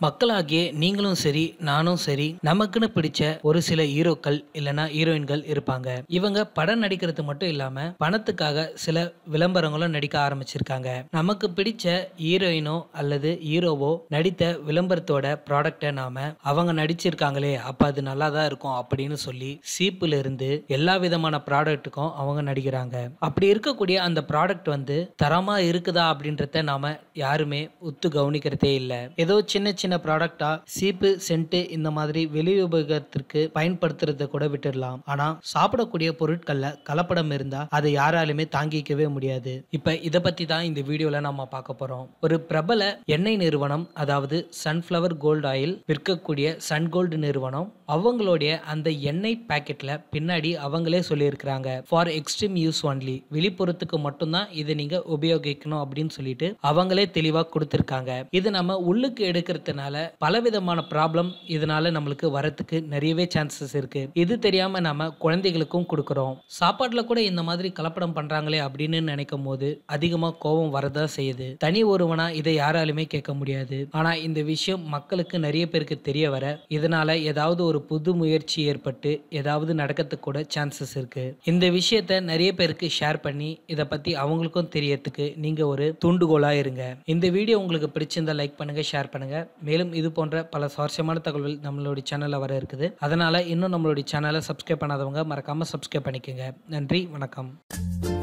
மக்களாகிய நீங்களும் சரி நானும் சரி நமக்குன்னு பிடிச்ச ஒரு சில ஹீரோக்கள் இல்லனா ஹீரோயின்கள் இருப்பாங்க இவங்க படம் நடிக்கிறது மட்டும் இல்லாம பணத்துக்காக சில விளம்பரங்களும் நடிக்க ஆரம்பிச்சிருக்காங்க நமக்கு பிடிச்ச ஹீரோயினோ அல்லது ஹீரோவோ நடித்த விளம்பரத்தோட ப்ராடக்டை நாம அவங்க நடிச்சிருக்காங்களே அப்ப அது நல்லா தான் இருக்கும் அப்படின்னு சொல்லி சீப்புல இருந்து எல்லா விதமான ப்ராடக்ட்டுக்கும் அவங்க நடிக்கிறாங்க அப்படி இருக்கக்கூடிய அந்த ப்ராடக்ட் வந்து தரமா இருக்குதா அப்படின்றத நாம யாருமே உத்து கவனிக்கிறதே இல்லை ஏதோ சின்ன சின்ன ப்ராடக்டா சீப்பு சென்ட் இந்த மாதிரி வெளி உபயோகத்திற்கு பயன்படுத்துறத கூட விட்டுடலாம் ஆனா சாப்பிடக்கூடிய பொருட்கள்ல கலப்படம் இருந்தா அதை யாராலுமே தாங்கிக்கவே முடியாது இப்ப இத பத்தி தான் இந்த வீடியோல நம்ம பார்க்க போறோம் ஒரு பிரபல எண்ணெய் நிறுவனம் அதாவது சன்ஃப்ளவர் கோல்டு ஆயில் விற்கக்கூடிய சன் கோல்டு நிறுவனம் அவங்களுடைய அந்த எண்ணெய் பாக்கெட்ல பின்னாடி அவங்களே சொல்லியிருக்கிறாங்க ஃபார் எக்ஸ்ட்ரீம் யூஸ் ஒன்லி வெளிப்புறத்துக்கு மட்டும்தான் இதை நீங்க உபயோகிக்கணும் அப்படின்னு சொல்லிட்டு அவங்களே தெளிவா கொடுத்திருக்காங்க இது நம்ம உள்ளுக்கு எடுக்கிறதுனால பலவிதமான ப்ராப்ளம் இதனால நம்மளுக்கு வரத்துக்கு நிறையவே சான்சஸ் இருக்கு இது தெரியாம நம்ம குழந்தைகளுக்கும் கொடுக்குறோம் சாப்பாட்டுல கூட இந்த மாதிரி கலப்படம் பண்றாங்களே அப்படின்னு நினைக்கும் போது அதிகமா கோபம் வரதான் செய்யுது தனி ஒருவனா இதை யாராலுமே கேட்க முடியாது ஆனா இந்த விஷயம் மக்களுக்கு நிறைய பேருக்கு தெரிய வர இதனால ஏதாவது ஒரு புது முயற்சி ஏற்பட்டு ஏதாவது நடக்கிறதுக்கு கூட சான்சஸ் இருக்கு இந்த விஷயத்த நிறைய பேருக்கு ஷேர் பண்ணி இதை பத்தி அவங்களுக்கும் தெரியறதுக்கு நீங்க ஒரு தூண்டுகோலா இருங்க இந்த வீடியோ உங்களுக்கு பிடிச்சிருந்தா லைக் பண்ணுங்க ஷேர் பண்ணுங்க மேலும் இது போன்ற பல சுவாரஸ்யமான தகவல்கள் நம்மளுடைய சேனல்ல வர இருக்குது அதனால இன்னும் நம்மளுடைய சேனலை சப்ஸ்கிரைப் பண்ணாதவங்க மறக்காம சப்ஸ்கிரைப் பண்ணிக்கோங்க நன்றி வணக்கம்